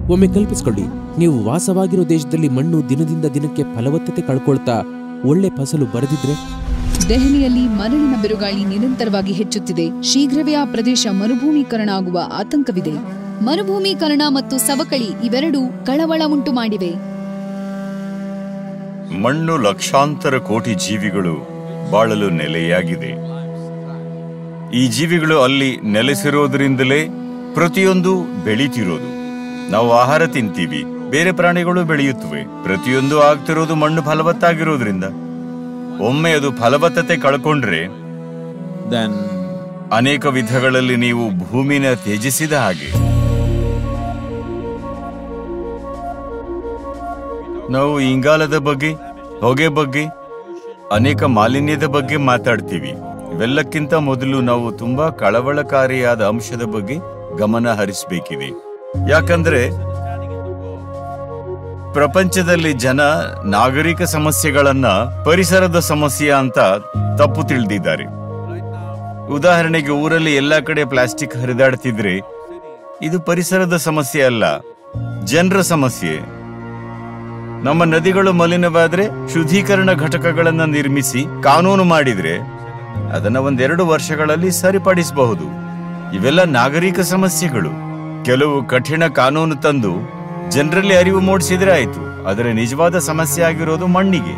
ಒಮ್ಮೆ ಕಲ್ಪಿಸ್ಕೊಳ್ಳಿ ನೀವು ವಾಸವಾಗಿರೋ ದೇಶದಲ್ಲಿ ಮಣ್ಣು ದಿನದಿಂದ ದಿನಕ್ಕೆ ಫಲವತ್ತತೆ ಕಳ್ಕೊಳ್ತಾ ಒಳ್ಳೆ ಫಸಲು ಬರೆದಿದ್ರೆ ದೆಹಲಿಯಲ್ಲಿ ಮರಳಿನ ಬಿರುಗಾಳಿ ನಿರಂತರವಾಗಿ ಹೆಚ್ಚುತ್ತಿದೆ ಶೀಘ್ರವೇ ಆ ಪ್ರದೇಶ ಮರುಭೂಮೀಕರಣ ಆಗುವ ಆತಂಕವಿದೆ ಮರುಭೂಮೀಕರಣ ಮತ್ತು ಸವಕಳಿ ಇವೆರಡೂ ಕಳವಳ ಉಂಟು ಮಾಡಿವೆ ಮಣ್ಣು ಲಕ್ಷಾಂತರ ಕೋಟಿ ಜೀವಿಗಳು ಬಾಳಲು ನೆಲೆಯಾಗಿದೆ ಈ ಜೀವಿಗಳು ಅಲ್ಲಿ ನೆಲೆಸಿರೋದ್ರಿಂದಲೇ ಪ್ರತಿಯೊಂದು ಬೆಳೀತಿರೋದು ನಾವು ಆಹಾರ ತಿಂತೀವಿ ಬೇರೆ ಪ್ರಾಣಿಗಳು ಬೆಳೆಯುತ್ತವೆ ಪ್ರತಿಯೊಂದು ಆಗ್ತಿರೋದು ಮಣ್ಣು ಫಲವತ್ತಾಗಿರೋದ್ರಿಂದ ಒಮ್ಮೆ ಅದು ಫಲವತ್ತತೆ ಕಳ್ಕೊಂಡ್ರೆ then ಅನೇಕ ವಿಧಗಳಲ್ಲಿ ನೀವು ಭೂಮಿನ ತ್ಯಜಿಸಿದ ಹಾಗೆ ನಾವು ಇಂಗಾಲದ ಬಗ್ಗೆ ಹೊಗೆ ಬಗ್ಗೆ ಅನೇಕ ಮಾಲಿನ್ಯದ ಬಗ್ಗೆ ಮಾತಾಡ್ತೀವಿ ಇವೆಲ್ಲಕ್ಕಿಂತ ಮೊದಲು ನಾವು ತುಂಬಾ ಕಳವಳಕಾರಿಯಾದ ಅಂಶದ ಬಗ್ಗೆ ಗಮನ ಹರಿಸಬೇಕಿದೆ ಯಾಕಂದ್ರೆ ಪ್ರಪಂಚದಲ್ಲಿ ಜನ ನಾಗರಿಕ ಸಮಸ್ಯೆಗಳನ್ನ ಪರಿಸರದ ಸಮಸ್ಯೆ ಅಂತ ತಪ್ಪು ತಿಳಿದಿದ್ದಾರೆ ಉದಾಹರಣೆಗೆ ಊರಲ್ಲಿ ಎಲ್ಲಾ ಕಡೆ ಪ್ಲಾಸ್ಟಿಕ್ ಹರಿದಾಡ್ತಿದ್ರೆ ಇದು ಪರಿಸರದ ಸಮಸ್ಯೆ ಅಲ್ಲ ಜನರ ಸಮಸ್ಯೆ ನಮ್ಮ ನದಿಗಳು ಮಲಿನವಾದ್ರೆ ಶುದ್ಧೀಕರಣ ಘಟಕಗಳನ್ನ ನಿರ್ಮಿಸಿ ಕಾನೂನು ಮಾಡಿದ್ರೆ ಅದನ್ನ ಒಂದೆರಡು ವರ್ಷಗಳಲ್ಲಿ ಸರಿಪಡಿಸಬಹುದು ಇವೆಲ್ಲ ನಾಗರಿಕ ಸಮಸ್ಯೆಗಳು ಕೆಲವು ಕಠಿಣ ಕಾನೂನು ತಂದು ಜನರಲ್ಲಿ ಅರಿವು ಮೂಡಿಸಿದ್ರೆ ಆಯ್ತು ಆದರೆ ನಿಜವಾದ ಸಮಸ್ಯೆ ಆಗಿರೋದು ಮಣ್ಣಿಗೆ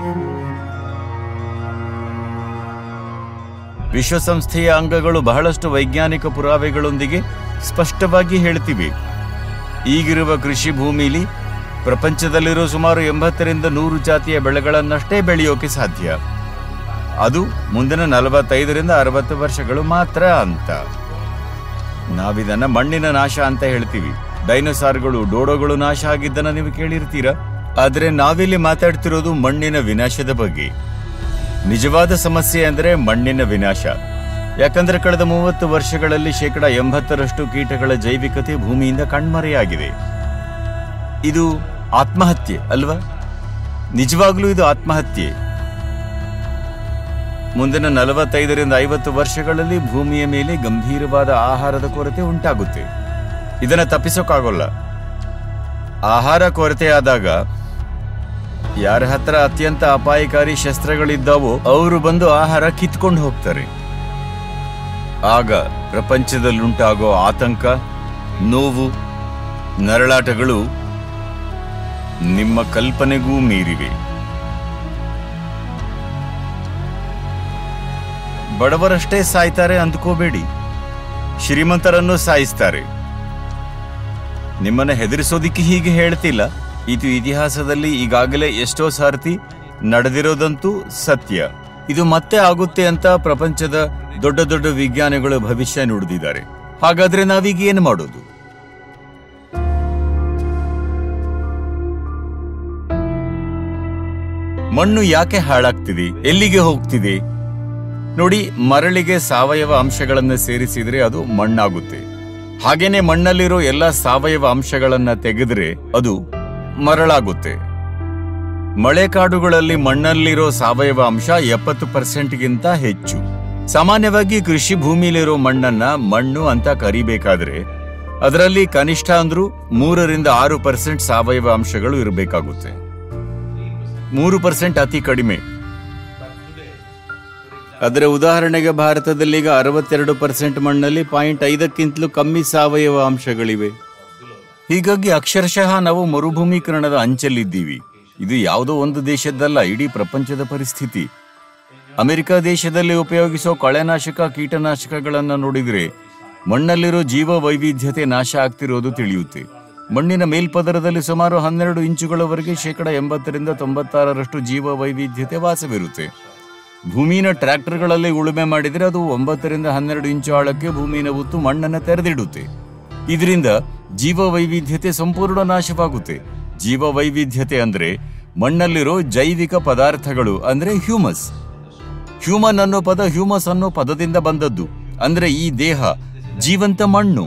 ವಿಶ್ವಸಂಸ್ಥೆಯ ಅಂಗಗಳು ಬಹಳಷ್ಟು ವೈಜ್ಞಾನಿಕ ಪುರಾವೆಗಳೊಂದಿಗೆ ಸ್ಪಷ್ಟವಾಗಿ ಹೇಳ್ತಿವೆ ಈಗಿರುವ ಕೃಷಿ ಭೂಮಿಲಿ ಪ್ರಪಂಚದಲ್ಲಿರೋ ಸುಮಾರು ಎಂಬತ್ತರಿಂದ ನೂರು ಜಾತಿಯ ಬೆಳೆಗಳನ್ನಷ್ಟೇ ಬೆಳೆಯೋಕೆ ಸಾಧ್ಯ ಅದು ಮುಂದಿನ ನಲವತ್ತೈದರಿಂದ ಅರವತ್ತು ವರ್ಷಗಳು ಮಾತ್ರ ಅಂತ ನಾವಿದನ್ನ ಮಣ್ಣಿನ ನಾಶ ಅಂತ ಹೇಳ್ತೀವಿ ಡೈನೋಸಾರ್ಗಳು ಡೋಡೋಗಳು ನಾಶ ಆಗಿದ್ದನ್ನ ನೀವು ಕೇಳಿರ್ತೀರಾ ಆದ್ರೆ ನಾವಿಲ್ಲಿ ಮಾತಾಡ್ತಿರೋದು ಮಣ್ಣಿನ ವಿನಾಶದ ಬಗ್ಗೆ ನಿಜವಾದ ಸಮಸ್ಯೆ ಅಂದ್ರೆ ಮಣ್ಣಿನ ವಿನಾಶ ಯಾಕಂದ್ರೆ ಕಳೆದ ಮೂವತ್ತು ವರ್ಷಗಳಲ್ಲಿ ಶೇಕಡ ಎಂಬತ್ತರಷ್ಟು ಕೀಟಗಳ ಜೈವಿಕತೆ ಭೂಮಿಯಿಂದ ಕಣ್ಮರೆಯಾಗಿದೆ ಇದು ಆತ್ಮಹತ್ಯೆ ಅಲ್ವಾ ನಿಜವಾಗ್ಲೂ ಇದು ಆತ್ಮಹತ್ಯೆ ಮುಂದಿನ ನಲವತ್ತೈದರಿಂದ ಐವತ್ತು ವರ್ಷಗಳಲ್ಲಿ ಭೂಮಿಯ ಮೇಲೆ ಗಂಭೀರವಾದ ಆಹಾರದ ಕೊರತೆ ಉಂಟಾಗುತ್ತೆ ಇದನ್ನ ತಪ್ಪಿಸೋಕ್ಕಾಗೋಲ್ಲ ಆಹಾರ ಕೊರತೆ ಆದಾಗ ಯಾರ ಹತ್ರ ಅತ್ಯಂತ ಅಪಾಯಕಾರಿ ಶಸ್ತ್ರಗಳಿದ್ದಾವೋ ಅವರು ಬಂದು ಆಹಾರ ಕಿತ್ಕೊಂಡು ಹೋಗ್ತಾರೆ ಆಗ ಪ್ರಪಂಚದಲ್ಲುಂಟಾಗೋ ಆತಂಕ ನೋವು ನರಳಾಟಗಳು ನಿಮ್ಮ ಕಲ್ಪನೆಗೂ ಮೀರಿವೆ ಬಡವರಷ್ಟೇ ಸಾಯ್ತಾರೆ ಅಂದ್ಕೋಬೇಡಿ ಶ್ರೀಮಂತರನ್ನು ಸಾಯಿಸ್ತಾರೆ ನಿಮ್ಮನ್ನ ಹೆದರಿಸೋದಿಕ್ಕೆ ಹೀಗೆ ಹೇಳ್ತಿಲ್ಲ ಇದು ಇತಿಹಾಸದಲ್ಲಿ ಈಗಾಗಲೇ ಎಷ್ಟೋ ಸಾರ್ತಿ ನಡೆದಿರೋದಂತೂ ಸತ್ಯ ಇದು ಮತ್ತೆ ಆಗುತ್ತೆ ಅಂತ ಪ್ರಪಂಚದ ದೊಡ್ಡ ದೊಡ್ಡ ವಿಜ್ಞಾನಿಗಳು ಭವಿಷ್ಯ ನುಡಿದಿದ್ದಾರೆ ಹಾಗಾದ್ರೆ ನಾವೀಗ ಏನು ಮಾಡೋದು ಮಣ್ಣು ಯಾಕೆ ಹಾಳಾಗ್ತಿದೆ ಎಲ್ಲಿಗೆ ಹೋಗ್ತಿದೆ ನೋಡಿ ಮರಳಿಗೆ ಸಾವಯವ ಅಂಶಗಳನ್ನ ಸೇರಿಸಿದ್ರೆ ಅದು ಮಣ್ಣಾಗುತ್ತೆ ಹಾಗೇನೆ ಮಣ್ಣಲ್ಲಿರೋ ಎಲ್ಲ ಸಾವಯವ ಅಂಶಗಳನ್ನ ತೆಗೆದ್ರೆ ಅದು ಮರಳಾಗುತ್ತೆ ಮಳೆಕಾಡುಗಳಲ್ಲಿ ಮಣ್ಣಲ್ಲಿರೋ ಸಾವಯವ ಅಂಶ ಎಪ್ಪತ್ತು ಪರ್ಸೆಂಟ್ಗಿಂತ ಹೆಚ್ಚು ಸಾಮಾನ್ಯವಾಗಿ ಕೃಷಿ ಭೂಮಿಲಿರೋ ಮಣ್ಣನ್ನ ಮಣ್ಣು ಅಂತ ಕರಿಬೇಕಾದ್ರೆ ಅದರಲ್ಲಿ ಕನಿಷ್ಠ ಅಂದ್ರೂ ಮೂರರಿಂದ ಆರು ಪರ್ಸೆಂಟ್ ಸಾವಯವ ಅಂಶಗಳು ಇರಬೇಕಾಗುತ್ತೆ ಮೂರು ಪರ್ಸೆಂಟ್ ಅತಿ ಕಡಿಮೆ ಅದರ ಉದಾಹರಣೆಗೆ ಭಾರತದಲ್ಲೀಗ ಅರವತ್ತೆರಡು ಪರ್ಸೆಂಟ್ ಮಣ್ಣಲ್ಲಿ ಪಾಯಿಂಟ್ ಐದಕ್ಕಿಂತಲೂ ಕಮ್ಮಿ ಸಾವಯವ ಅಂಶಗಳಿವೆ ಹೀಗಾಗಿ ಅಕ್ಷರಶಃ ನಾವು ಮರುಭೂಮೀಕರಣದ ಅಂಚಲ್ಲಿದ್ದೀವಿ ಇದು ಯಾವುದೋ ಒಂದು ದೇಶದ್ದಲ್ಲ ಇಡೀ ಪ್ರಪಂಚದ ಪರಿಸ್ಥಿತಿ ಅಮೆರಿಕ ದೇಶದಲ್ಲಿ ಉಪಯೋಗಿಸೋ ಕಳೆನಾಶಕ ಕೀಟನಾಶಕಗಳನ್ನು ನೋಡಿದ್ರೆ ಮಣ್ಣಲ್ಲಿರೋ ಜೀವ ವೈವಿಧ್ಯತೆ ನಾಶ ಆಗ್ತಿರೋದು ತಿಳಿಯುತ್ತೆ ಮಣ್ಣಿನ ಮೇಲ್ಪದರದಲ್ಲಿ ಸುಮಾರು ಹನ್ನೆರಡು ಇಂಚುಗಳವರೆಗೆ ಶೇಕಡ ಎಂಬತ್ತರಿಂದ ತೊಂಬತ್ತಾರರಷ್ಟು ಜೀವ ವೈವಿಧ್ಯತೆ ವಾಸವಿರುತ್ತೆ ಭೂಮಿನ ಟ್ರ್ಯಾಕ್ಟರ್ಗಳಲ್ಲಿ ಉಳುಮೆ ಮಾಡಿದರೆ ಅದು ಒಂಬತ್ತರಿಂದ ಹನ್ನೆರಡು ಇಂಚು ಆಳಕ್ಕೆ ಭೂಮಿನ ಉತ್ತು ಮಣ್ಣನ್ನು ತೆರೆದಿಡುತ್ತೆ ಇದರಿಂದ ಜೀವ ವೈವಿಧ್ಯತೆ ಸಂಪೂರ್ಣ ನಾಶವಾಗುತ್ತೆ ಜೀವ ವೈವಿಧ್ಯತೆ ಅಂದ್ರೆ ಮಣ್ಣಲ್ಲಿರೋ ಜೈವಿಕ ಪದಾರ್ಥಗಳು ಅಂದ್ರೆ ಹ್ಯೂಮಸ್ ಹ್ಯೂಮನ್ ಅನ್ನೋ ಪದ ಹ್ಯೂಮಸ್ ಅನ್ನೋ ಪದದಿಂದ ಬಂದದ್ದು ಅಂದ್ರೆ ಈ ದೇಹ ಜೀವಂತ ಮಣ್ಣು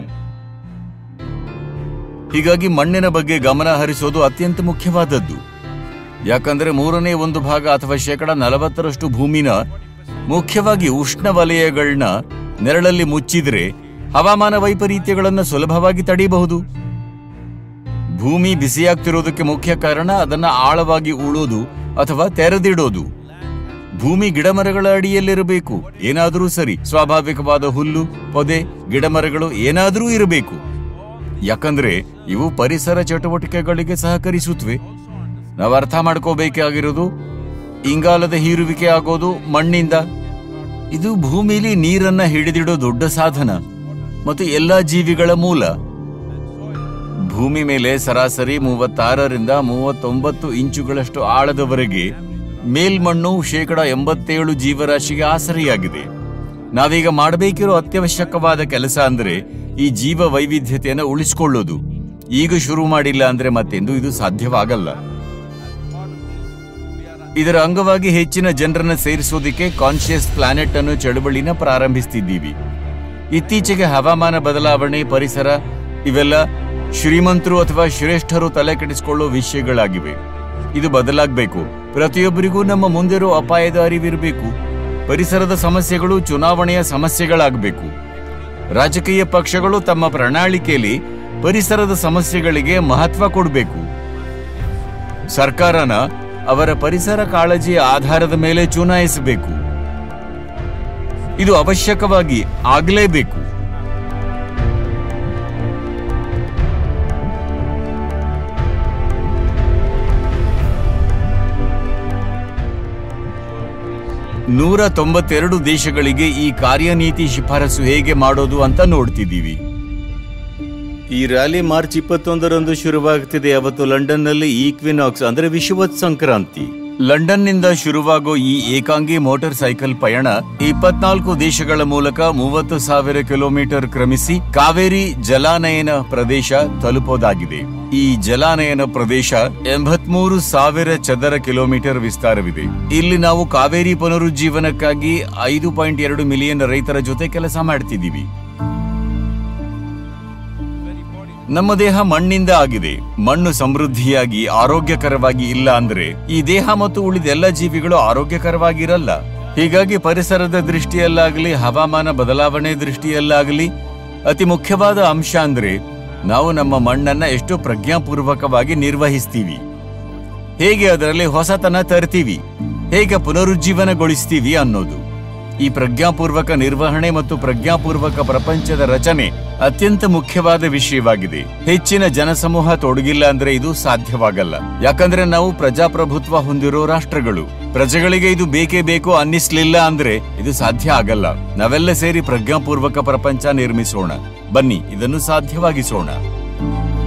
ಹೀಗಾಗಿ ಮಣ್ಣಿನ ಬಗ್ಗೆ ಗಮನ ಹರಿಸೋದು ಅತ್ಯಂತ ಮುಖ್ಯವಾದದ್ದು ಯಾಕಂದ್ರೆ ಮೂರನೇ ಒಂದು ಭಾಗ ಅಥವಾ ಶೇಕಡ ನಲವತ್ತರಷ್ಟು ಭೂಮಿನ ಮುಖ್ಯವಾಗಿ ಉಷ್ಣ ವಲಯಗಳನ್ನ ನೆರಳಲ್ಲಿ ಮುಚ್ಚಿದ್ರೆ ಹವಾಮಾನ ವೈಪರೀತ್ಯಗಳನ್ನು ಸುಲಭವಾಗಿ ತಡೆಯಬಹುದು ಭೂಮಿ ಬಿಸಿಯಾಗ್ತಿರೋದಕ್ಕೆ ಮುಖ್ಯ ಕಾರಣ ಅದನ್ನ ಆಳವಾಗಿ ಉಳೋದು ಅಥವಾ ತೆರೆದಿಡೋದು ಭೂಮಿ ಗಿಡಮರಗಳ ಅಡಿಯಲ್ಲಿರಬೇಕು ಏನಾದರೂ ಸರಿ ಸ್ವಾಭಾವಿಕವಾದ ಹುಲ್ಲು ಪೊದೆ ಗಿಡಮರಗಳು ಏನಾದರೂ ಇರಬೇಕು ಯಾಕಂದ್ರೆ ಇವು ಪರಿಸರ ಚಟುವಟಿಕೆಗಳಿಗೆ ಸಹಕರಿಸುತ್ತವೆ ನಾವು ಅರ್ಥ ಮಾಡ್ಕೋಬೇಕಾಗಿರೋದು ಇಂಗಾಲದ ಹೀರುವಿಕೆ ಆಗೋದು ಮಣ್ಣಿಂದ ಇದು ಭೂಮಿಲಿ ನೀರನ್ನ ಹಿಡಿದಿಡೋ ದೊಡ್ಡ ಸಾಧನ ಮತ್ತು ಎಲ್ಲಾ ಜೀವಿಗಳ ಮೂಲ ಭೂಮಿ ಮೇಲೆ ಸರಾಸರಿ ಮೂವತ್ತಾರರಿಂದ ಮೂವತ್ತೊಂಬತ್ತು ಇಂಚುಗಳಷ್ಟು ಆಳದವರೆಗೆ ಮೇಲ್ಮಣ್ಣು ಶೇಕಡ ಎಂಬತ್ತೇಳು ಜೀವರಾಶಿಗೆ ಆಸರಿಯಾಗಿದೆ ನಾವೀಗ ಮಾಡಬೇಕಿರೋ ಅತ್ಯವಶ್ಯಕವಾದ ಕೆಲಸ ಅಂದ್ರೆ ಈ ಜೀವ ವೈವಿಧ್ಯತೆಯನ್ನು ಉಳಿಸಿಕೊಳ್ಳೋದು ಈಗ ಶುರು ಮಾಡಿಲ್ಲ ಅಂದ್ರೆ ಮತ್ತೆಂದು ಇದು ಸಾಧ್ಯವಾಗಲ್ಲ ಇದರ ಅಂಗವಾಗಿ ಹೆಚ್ಚಿನ ಜನರನ್ನ ಸೇರಿಸೋದಿಕ್ಕೆ ಕಾನ್ಶಿಯಸ್ ಪ್ಲಾನೆಟ್ ಅನ್ನು ಚಳುವಳಿನ ಪ್ರಾರಂಭಿಸ್ತಿದ್ದೀವಿ ಇತ್ತೀಚೆಗೆ ಹವಾಮಾನ ಬದಲಾವಣೆ ಪರಿಸರ ಇವೆಲ್ಲ ಶ್ರೀಮಂತರು ಅಥವಾ ಶ್ರೇಷ್ಠರು ತಲೆ ಕೆಡಿಸಿಕೊಳ್ಳೋ ವಿಷಯಗಳಾಗಿವೆ ಇದು ಬದಲಾಗಬೇಕು ಪ್ರತಿಯೊಬ್ಬರಿಗೂ ನಮ್ಮ ಮುಂದಿರೋ ಅಪಾಯದ ಅರಿವಿರಬೇಕು ಪರಿಸರದ ಸಮಸ್ಯೆಗಳು ಚುನಾವಣೆಯ ಸಮಸ್ಯೆಗಳಾಗಬೇಕು ರಾಜಕೀಯ ಪಕ್ಷಗಳು ತಮ್ಮ ಪ್ರಣಾಳಿಕೆಯಲ್ಲಿ ಪರಿಸರದ ಸಮಸ್ಯೆಗಳಿಗೆ ಮಹತ್ವ ಕೊಡಬೇಕು ಸರ್ಕಾರನ ಅವರ ಪರಿಸರ ಕಾಳಜಿಯ ಆಧಾರದ ಮೇಲೆ ಚುನಾಯಿಸಬೇಕು ಇದು ಅವಶ್ಯಕವಾಗಿ ಆಗಲೇಬೇಕು ನೂರ ತೊಂಬತ್ತೆರಡು ದೇಶಗಳಿಗೆ ಈ ಕಾರ್ಯನೀತಿ ಶಿಫಾರಸು ಹೇಗೆ ಮಾಡೋದು ಅಂತ ನೋಡ್ತಿದ್ದೀವಿ ಈ ರ್ಯಾಲಿ ಮಾರ್ಚ್ ಇಪ್ಪತ್ತೊಂದರಂದು ಶುರುವಾಗ್ತಿದೆ ಅವತ್ತು ಲಂಡನ್ನಲ್ಲಿ ಈಕ್ವಿನಾಕ್ಸ್ ಅಂದ್ರೆ ವಿಶ್ವವತ್ ಸಂಕ್ರಾಂತಿ ಲಂಡನ್ನಿಂದ ಶುರುವಾಗೋ ಈ ಏಕಾಂಗಿ ಮೋಟಾರ್ ಸೈಕಲ್ ಪಯಣ ಇಪ್ಪತ್ನಾಲ್ಕು ದೇಶಗಳ ಮೂಲಕ ಮೂವತ್ತು ಸಾವಿರ ಕಿಲೋಮೀಟರ್ ಕ್ರಮಿಸಿ ಕಾವೇರಿ ಜಲಾನಯನ ಪ್ರದೇಶ ತಲುಪೋದಾಗಿದೆ ಈ ಜಲಾನಯನ ಪ್ರದೇಶ ಎಂಬತ್ಮೂರು ಸಾವಿರ ಚದರ ಕಿಲೋಮೀಟರ್ ವಿಸ್ತಾರವಿದೆ ಇಲ್ಲಿ ನಾವು ಕಾವೇರಿ ಪುನರುಜ್ಜೀವನಕ್ಕಾಗಿ ಐದು ಪಾಯಿಂಟ್ ಎರಡು ಮಿಲಿಯನ್ ರೈತರ ಜೊತೆ ಕೆಲಸ ಮಾಡ್ತಿದ್ದೀವಿ ನಮ್ಮ ದೇಹ ಮಣ್ಣಿಂದ ಆಗಿದೆ ಮಣ್ಣು ಸಮೃದ್ಧಿಯಾಗಿ ಆರೋಗ್ಯಕರವಾಗಿ ಇಲ್ಲ ಅಂದ್ರೆ ಈ ದೇಹ ಮತ್ತು ಉಳಿದ ಎಲ್ಲ ಜೀವಿಗಳು ಆರೋಗ್ಯಕರವಾಗಿರಲ್ಲ ಹೀಗಾಗಿ ಪರಿಸರದ ದೃಷ್ಟಿಯಲ್ಲಾಗಲಿ ಹವಾಮಾನ ಬದಲಾವಣೆ ದೃಷ್ಟಿಯಲ್ಲಾಗಲಿ ಅತಿ ಮುಖ್ಯವಾದ ಅಂಶ ಅಂದ್ರೆ ನಾವು ನಮ್ಮ ಮಣ್ಣನ್ನ ಎಷ್ಟು ಪ್ರಜ್ಞಾಪೂರ್ವಕವಾಗಿ ನಿರ್ವಹಿಸ್ತೀವಿ ಹೇಗೆ ಅದರಲ್ಲಿ ಹೊಸತನ ತರ್ತೀವಿ ಹೇಗೆ ಪುನರುಜ್ಜೀವನಗೊಳಿಸ್ತೀವಿ ಅನ್ನೋದು ಈ ಪ್ರಜ್ಞಾಪೂರ್ವಕ ನಿರ್ವಹಣೆ ಮತ್ತು ಪ್ರಜ್ಞಾಪೂರ್ವಕ ಪ್ರಪಂಚದ ರಚನೆ ಅತ್ಯಂತ ಮುಖ್ಯವಾದ ವಿಷಯವಾಗಿದೆ ಹೆಚ್ಚಿನ ಜನಸಮೂಹ ತೊಡಗಿಲ್ಲ ಅಂದ್ರೆ ಇದು ಸಾಧ್ಯವಾಗಲ್ಲ ಯಾಕಂದ್ರೆ ನಾವು ಪ್ರಜಾಪ್ರಭುತ್ವ ಹೊಂದಿರೋ ರಾಷ್ಟ್ರಗಳು ಪ್ರಜೆಗಳಿಗೆ ಇದು ಬೇಕೇ ಬೇಕು ಅನ್ನಿಸ್ಲಿಲ್ಲ ಅಂದ್ರೆ ಇದು ಸಾಧ್ಯ ಆಗಲ್ಲ ನಾವೆಲ್ಲ ಸೇರಿ ಪ್ರಜ್ಞಾಪೂರ್ವಕ ಪ್ರಪಂಚ ನಿರ್ಮಿಸೋಣ ಬನ್ನಿ ಇದನ್ನು ಸಾಧ್ಯವಾಗಿಸೋಣ